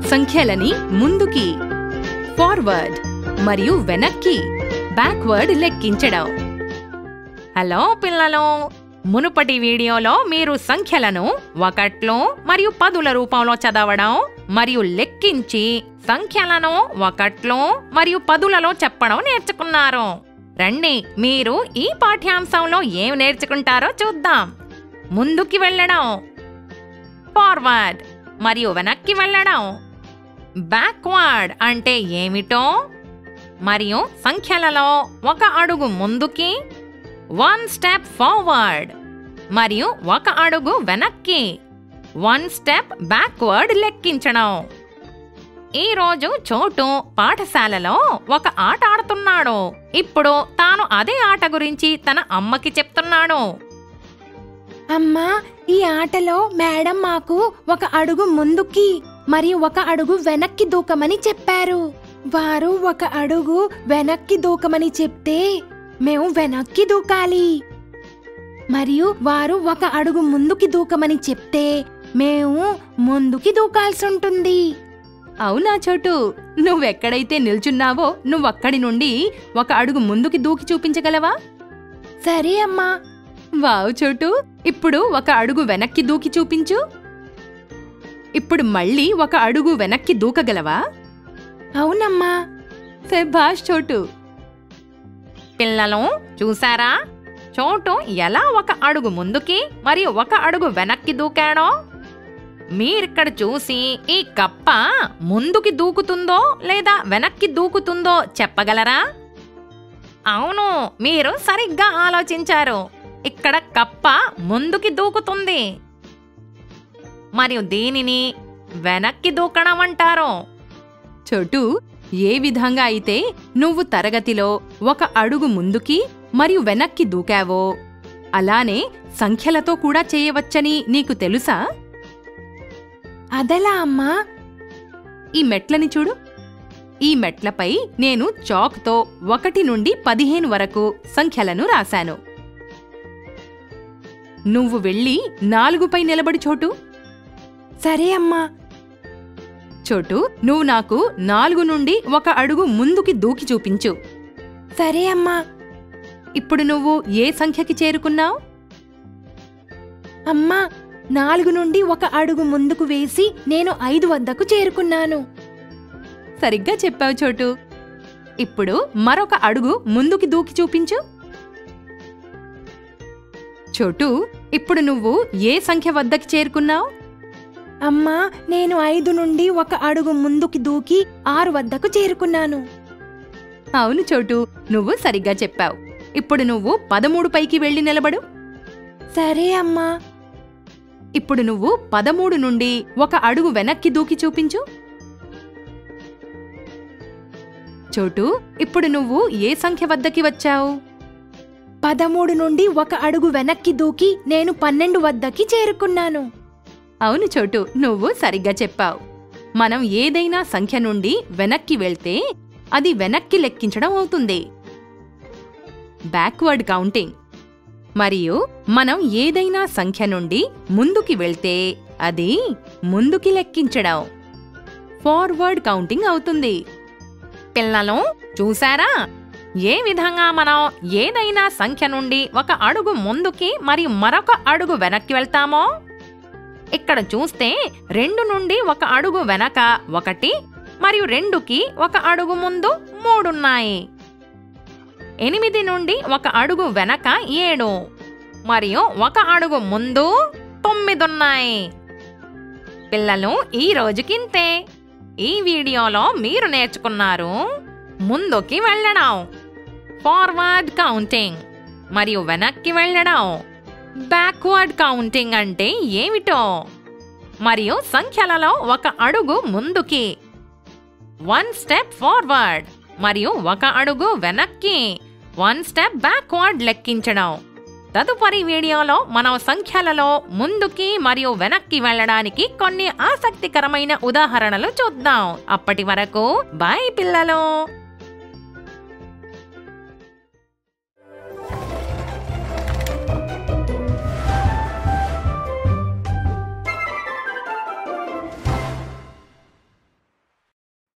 సంఖ్యలని ముందుకి ఫార్వర్డ్ మరియు వెనక్కి బ్యాక్వర్డ్ లెక్కించడం హలో పిల్లలు మునుపటి వీడియోలో మీరు సంఖ్యలను ఒకట్లు మరియు పదుల రూపంలో చదవడం మరియు లెక్కించి సంఖ్యలను ఒకట్లు మరియు పదులలో చెప్పడం నేర్చుకున్నారు రండి మీరు ఈ పాఠ్యాంశంలో ఏం నేర్చుకుంటారో చూద్దాం ముందుకి వెళ్ళడం ఫార్వర్డ్ మరియు వెనక్కి వెళ్ళడం బ్యాక్వర్డ్ అంటే ఏమిటో మరియు సంఖ్యలలో ఒక అడుగు ముందుకి వన్ స్టెప్ ఫార్వర్డ్ మరియు ఒక అడుగు వెనక్కి వన్ స్టెప్ బ్యాక్వర్డ్ లెక్కించడం ఈరోజు చోటు పాఠశాలలో ఒక ఆట ఆడుతున్నాడు ఇప్పుడు తాను అదే ఆట గురించి తన అమ్మకి చెప్తున్నాడు అమ్మా ఈ ఆటలో మేడం మాకు ఒక అడుగు ముందుకి మరియు ఒక అడుగు వెనక్కి దూకమని చెప్పారు వారు ఒక అడుగు వెనక్కి దూకమని చెప్తే మేము వెనక్కి దూకాలి మరియు వారు ఒక అడుగు ముందుకి దూకమని చెప్తే మేము ముందుకి దూకాల్సి ఉంటుంది అవునా చోటు నువ్వెక్కడైతే నిల్చున్నావో నువ్వక్కడి నుండి ఒక అడుగు ముందుకి దూకి చూపించగలవా సరే అమ్మా వావ్ చోటు ఇప్పుడు ఒక అడుగు వెనక్కి దూకి చూపించు ఇప్పుడు మళ్ళీ ఒక అడుగు వెనక్కి దూకగలవా అవునమ్మా శభాష్ చోటు పిల్లలు చూసారా చోటు ఎలా ఒక అడుగు ముందుకి మరియు ఒక అడుగు వెనక్కి దూకాడో మీరిక్కడ చూసి ఈ కప్ప ముందుకి దూకుతుందో లేదా వెనక్కి దూకుతుందో చెప్పగలరా అవును మీరు సరిగ్గా ఆలోచించారు ఇక్కడ కప్ప ముందుకి దూకుతుంది మరియు దీనిని వెనక్కి దూకడం అంటారు చోటు ఏ విధంగా అయితే నువ్వు తరగతిలో ఒక అడుగు ముందుకి మరియు వెనక్కి దూకావో అలానే సంఖ్యలతో కూడా చేయవచ్చని నీకు తెలుసా అదలా అమ్మా ఈ మెట్లని చూడు ఈ మెట్లపై నేను చాక్తో ఒకటి నుండి పదిహేను వరకు సంఖ్యలను రాశాను నువ్వు వెళ్ళి నాలుగుపై నిలబడి చోటు సరే అమ్మా చోటు నువ్వు నాకు నాలుగు నుండి ఒక అడుగు ముందుకి దూకి చూపించు సరే అమ్మా ఇప్పుడు నువ్వు ఏ సంఖ్యకి చేరుకున్నావు అమ్మా నాలుగు నుండి ఒక అడుగు ముందుకు వేసి నేను ఐదు వద్దకు చేరుకున్నాను సరిగ్గా చెప్పావు చోటు ఇప్పుడు మరొక అడుగు ముందుకి దూకి చూపించు చోటు ఇప్పుడు నువ్వు ఏ సంఖ్య వద్దకి చేరుకున్నావు అమ్మా నేను ఐదు నుండి ఒక అడుగు ముందుకి దూకి ఆరు వద్దకు చేరుకున్నాను అవును చోటు నువ్వు సరిగ్గా చెప్పావు ఇప్పుడు నువ్వు పదమూడు పైకి వెళ్ళి నిలబడు సరే అమ్మా ఇప్పుడు నువ్వు పదమూడు నుండి ఒక అడుగు వెనక్కి దూకి చూపించు చోటు ఇప్పుడు నువ్వు ఏ సంఖ్య వద్దకి వచ్చావు పదమూడు నుండి ఒక అడుగు వెనక్కి దూకి నేను పన్నెండు వద్దకి చేరుకున్నాను అవును చోటు నువ్వు సరిగ్గా చెప్పావు మనం ఏదైనా సంఖ్య నుండి వెనక్కి వెళ్తే అది వెనక్కి లెక్కించడం అవుతుంది బ్యాక్వర్డ్ కౌంటింగ్ మరియు మనం ఏదైనా సంఖ్య నుండి ముందుకి వెళ్తే అది ముందుకి లెక్కించడం ఫార్వర్డ్ కౌంటింగ్ అవుతుంది పిల్లలు చూసారా ఏ విధంగా మనం ఏదైనా సంఖ్య నుండి ఒక అడుగు ముందుకి మరియు మరొక అడుగు వెనక్కి వెళ్తామో ఇక్కడ చూస్తే రెండు నుండి ఒక అడుగు వెనక ఒకటి మరియు రెండుకి ఒక అడుగు ముందు మూడున్నాయి ఎనిమిది నుండి ఒక అడుగు వెనక ఏడు మరియు ఒక అడుగు ముందు తొమ్మిదున్నాయి పిల్లలు ఈ రోజుకింతే ఈ వీడియోలో మీరు నేర్చుకున్నారు ముందుకి వెళ్ళడం ఫార్వర్డ్ కౌంటింగ్ మరియు వెనక్కి వెళ్ళడం బ్యాక్వర్డ్ కౌంటింగ్ అంటే ఏమిటో మరియు సంఖ్యలలో ఒక అడుగు ముందుకి వన్ స్టెప్ ఫార్వర్డ్ మరియు ఒక అడుగు వెనక్కి వన్ స్టెప్ బ్యాక్వర్డ్ లెక్కించడం తదుపరి వీడియోలో మనం సంఖ్యలలో ముందుకి మరియు వెనక్కి వెళ్ళడానికి కొన్ని ఆసక్తికరమైన ఉదాహరణలు చూద్దాం అప్పటి వరకు బాయ్ పిల్లలు